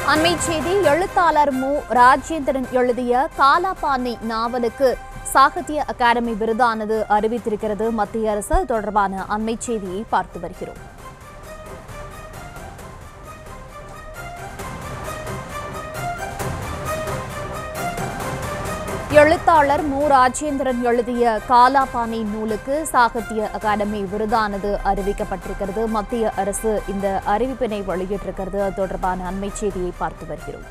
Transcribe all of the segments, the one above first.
அண்மை செய்தி எழுத்தாளர் மு ராஜேந்திரன் எழுதிய காலாபானை நாவலுக்கு சாகித்ய அகாடமி விருதானது அறிவித்திருக்கிறது மத்திய அரசு அது தொடர்பான அண்மை செய்தியை பார்த்து வருகிறோம் எழுத்தாளர் மு ராஜேந்திரன் எழுதிய காலாபானை நூலுக்கு சாகித்ய அகாடமி விருதானது அறிவிக்கப்பட்டிருக்கிறது மத்திய அரசு இந்த அறிவிப்பினை வெளியிட்டிருக்கிறது அது தொடர்பான அண்மை செய்தியை பார்த்து வருகிறோம்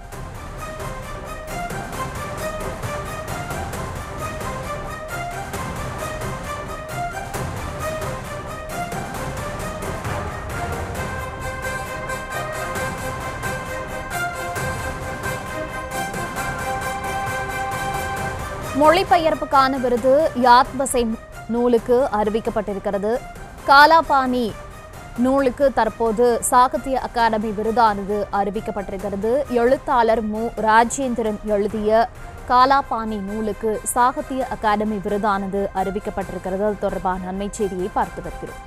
மொழிபெயர்ப்புக்கான விருது யாத்பசை நூலுக்கு அறிவிக்கப்பட்டிருக்கிறது காலாபாணி நூலுக்கு தற்போது சாகித்ய அகாடமி விருதானது அறிவிக்கப்பட்டிருக்கிறது எழுத்தாளர் மு ராஜேந்திரன் எழுதிய காலாபாணி நூலுக்கு சாகித்ய அகாடமி விருதானது அறிவிக்கப்பட்டிருக்கிறது அது தொடர்பான அண்மை செய்தியை பார்த்து வருகிறோம்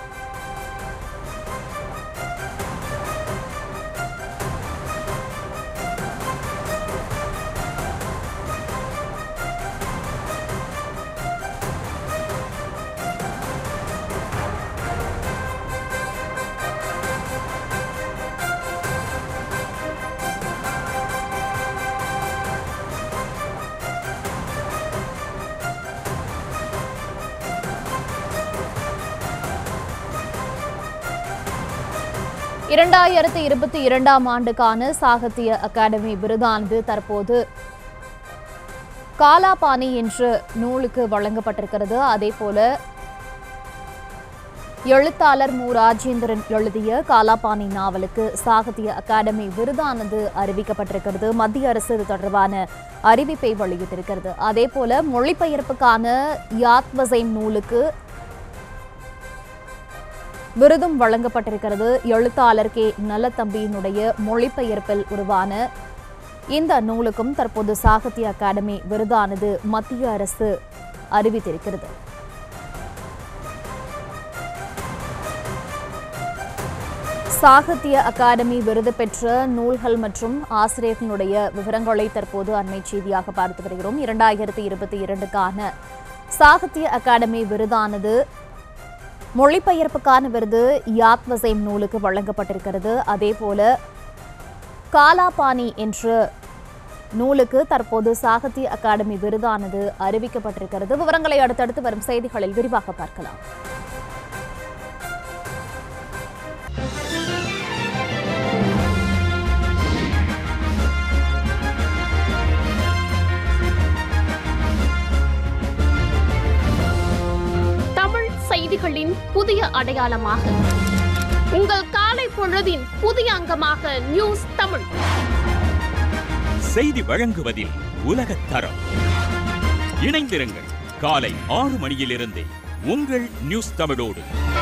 இரண்டாயிரத்தி இருபத்தி இரண்டாம் ஆண்டுக்கான சாகித்ய அகாடமி விருதானது தற்போது காலாபாணி என்ற நூலுக்கு வழங்கப்பட்டிருக்கிறது அதே போல எழுத்தாளர் மு ராஜேந்திரன் எழுதிய காலாபாணி நாவலுக்கு சாகித்ய அகாடமி விருதானது அறிவிக்கப்பட்டிருக்கிறது மத்திய அரசு இது தொடர்பான அறிவிப்பை வெளியிட்டிருக்கிறது அதே போல மொழிபெயர்ப்புக்கான யாத்வசைம் நூலுக்கு விருதும் வழங்கப்பட்டிருக்கிறது எழுத்தாளர் கே நல்லத்தம்பியினுடைய மொழிபெயர்ப்பில் உருவான இந்த நூலுக்கும் தற்போது சாகித்ய அகாடமி விருதானது மத்திய அரசு அறிவித்திருக்கிறது சாகித்ய அகாடமி விருது பெற்ற நூல்கள் மற்றும் ஆசிரியர்களுடைய விவரங்களை தற்போது அண்மை செய்தியாக பார்த்து வருகிறோம் இரண்டாயிரத்தி இருபத்தி இரண்டுக்கான சாகித்ய அகாடமி விருதானது மொழிபெயர்ப்புக்கான விருது யாத்வசைம் நூலுக்கு வழங்கப்பட்டிருக்கிறது அதே போல காலாபாணி என்ற நூலுக்கு தற்போது சாகித்ய அகாடமி விருதானது அறிவிக்கப்பட்டிருக்கிறது விவரங்களை அடுத்தடுத்து வரும் செய்திகளில் விரிவாக பார்க்கலாம் தமிழ் செய்திகளின் புதிய அடையாளமாக உங்கள் காலை பொழுதின் புதிய அங்கமாக நியூஸ் தமிழ் செய்தி வழங்குவதில் உலகத் தரம் இணைந்திருங்கள் காலை ஆறு மணியிலிருந்தே உங்கள் நியூஸ் தமிழோடு